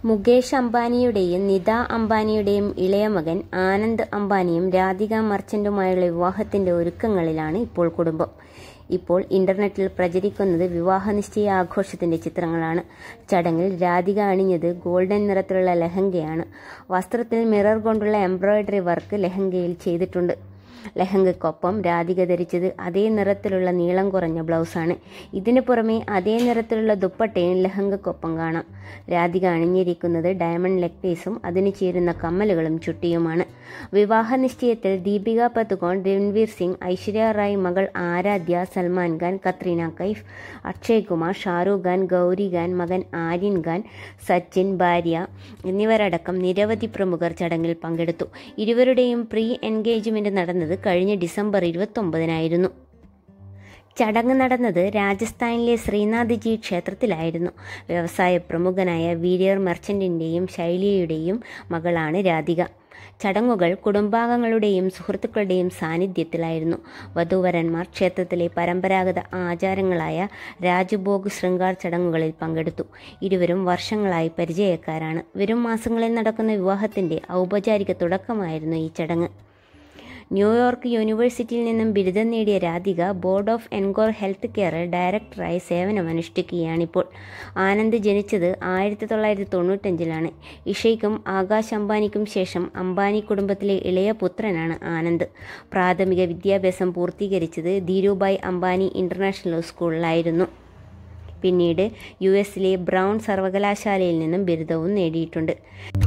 മുകേഷ് അംബാനിയുടെയും നിത അംബാനിയുടെയും ഇളയ മകൻ ആനന്ദ് അംബാനിയും രാധിക മർച്ചന്റുമായുള്ള വിവാഹത്തിന്റെ ഒരുക്കങ്ങളിലാണ് ഇപ്പോൾ കുടുംബം ഇപ്പോൾ ഇന്റർനെറ്റിൽ പ്രചരിക്കുന്നത് വിവാഹ നിശ്ചയ ആഘോഷത്തിന്റെ ചിത്രങ്ങളാണ് ചടങ്ങിൽ രാധിക അണിഞ്ഞത് ഗോൾഡൻ നിറത്തിലുള്ള ലഹങ്കയാണ് വസ്ത്രത്തിൽ മിറർ കൊണ്ടുള്ള എംബ്രോയിഡറി വർക്ക് ലഹങ്കയിൽ ചെയ്തിട്ടുണ്ട് ലഹങ്കയ്ക്കൊപ്പം രാധിക ധരിച്ചത് അതേ നിറത്തിലുള്ള നീളം കുറഞ്ഞ ബ്ലൗസാണ് ഇതിനു പുറമെ അതേ നിറത്തിലുള്ള ദുപ്പട്ടയും ലഹങ്കയ്ക്കൊപ്പം കാണാം രാധിക അണിഞ്ഞിരിക്കുന്നത് ഡയമണ്ട് നെക്ലേസും അതിന് ചേരുന്ന കമ്മലുകളും ചുട്ടിയുമാണ് വിവാഹ നിശ്ചയത്തിൽ ദീപിക പതുകോൺ രൺവീർ സിംഗ് ഐശ്വര്യ റായ് മകൾ ആരാധ്യ സൽമാൻ ഖാൻ കത്രീന കൈഫ് അക്ഷയ് കുമാർ ഷാരൂഖ് ഖാൻ ഗൗരി ഖാൻ മകൻ ആര്യൻ ഖാൻ സച്ചിൻ ഭാര്യ എന്നിവരടക്കം നിരവധി പ്രമുഖർ ചടങ്ങിൽ പങ്കെടുത്തു ഇരുവരുടെയും പ്രീ എൻഗേജ്മെന്റ് നടന്നത് കഴിഞ്ഞ ഡിസംബർ ഇരുപത്തൊമ്പതിനായിരുന്നു ചടങ്ങ് നടന്നത് രാജസ്ഥാനിലെ ശ്രീനാഥ് ജി ക്ഷേത്രത്തിലായിരുന്നു വ്യവസായ പ്രമുഖനായ വീരിയർ മെർച്ചന്റിന്റെയും ശൈലിയുടെയും മകളാണ് രാധിക ചടങ്ങുകൾ കുടുംബാംഗങ്ങളുടെയും സുഹൃത്തുക്കളുടെയും സാന്നിധ്യത്തിലായിരുന്നു വധൂവരന്മാർ ക്ഷേത്രത്തിലെ പരമ്പരാഗത ആചാരങ്ങളായ രാജഭോഗ് ശൃംഗാർ ചടങ്ങുകളിൽ പങ്കെടുത്തു ഇരുവരും വർഷങ്ങളായി പരിചയക്കാരാണ് വരും മാസങ്ങളിൽ നടക്കുന്ന വിവാഹത്തിന്റെ ഔപചാരിക തുടക്കമായിരുന്നു ഈ ചടങ്ങ് ന്യൂയോർക്ക് യൂണിവേഴ്സിറ്റിയിൽ നിന്നും ബിരുദം നേടിയ Radhika board of encore health കെയറിൽ ഡയറക്ടറായി സേവനമനുഷ്ഠിക്കുകയാണിപ്പോൾ ആനന്ദ് ജനിച്ചത് ആയിരത്തി തൊള്ളായിരത്തി തൊണ്ണൂറ്റഞ്ചിലാണ് ഇഷയ്ക്കും ആകാശ് അംബാനിക്കും ശേഷം അംബാനി കുടുംബത്തിലെ ഇളയ പുത്രനാണ് ആനന്ദ് പ്രാഥമിക വിദ്യാഭ്യാസം പൂർത്തീകരിച്ചത് ധീരുഭായ് അംബാനി ഇന്റർനാഷണൽ സ്കൂളിലായിരുന്നു പിന്നീട് യു എസിലെ ബ്രൗൺ സർവകലാശാലയിൽ നിന്നും ബിരുദവും നേടിയിട്ടുണ്ട്